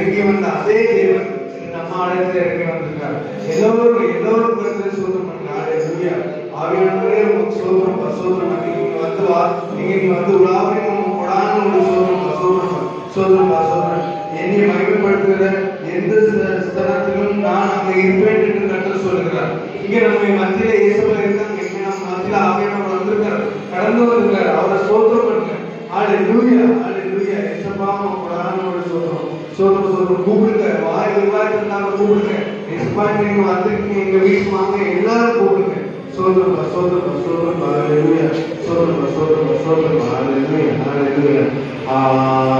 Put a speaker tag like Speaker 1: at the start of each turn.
Speaker 1: இறங்கி வந்த அதே தேவன் இந்த நம்ம ஆலயத்துல இறங்கி வந்திருக்காரு எல்லோரும் எல்லோரும் கருத்து சோதனம் பண்ணுங்க ஹalleluya ஆவியானவரே உங்களுக்கு சோதனம் சோதனம் நீங்க இங்க வந்து வா நீங்க இங்க வந்து உலாவி நம்ம கொடான ஒரு சோதனம் சோதனம் சோதனம் சோதனம் என்னை மகிமைப்படுத்துகிற எந்த ஸ்த- ஸ்தலத்திலும் நான் அங்க இருப்பேன் என்று கர்த்தர் சொல்லுகிறார் இங்க நம்ம மத்தியில இயேசுவா இருக்காங்க இங்க நம்ம மத்தியில ஆவியானவர் வந்திருக்காரு கடந்து வந்திருக்காரு அவரை சோதனம் பண்ணுங்க ஹalleluya ஹalleluya இயேசுவாம கொடான ஒரு சோதனம் சோதனம் சோதனம் கூப்பிடுங்க வாய் விவாதத்தினால கூப்பிடுங்க இயேசுவா நீங்க வந்திருக்கீங்க எங்க வீட்டுக்கு வாங்க எல்லாரும் கூப்பிடுங்க சோதனம் சோதனம் சோதனம் ஹalleluya சோதனம் சோதனம் சோதனம் ஹalleluya ஹalleluya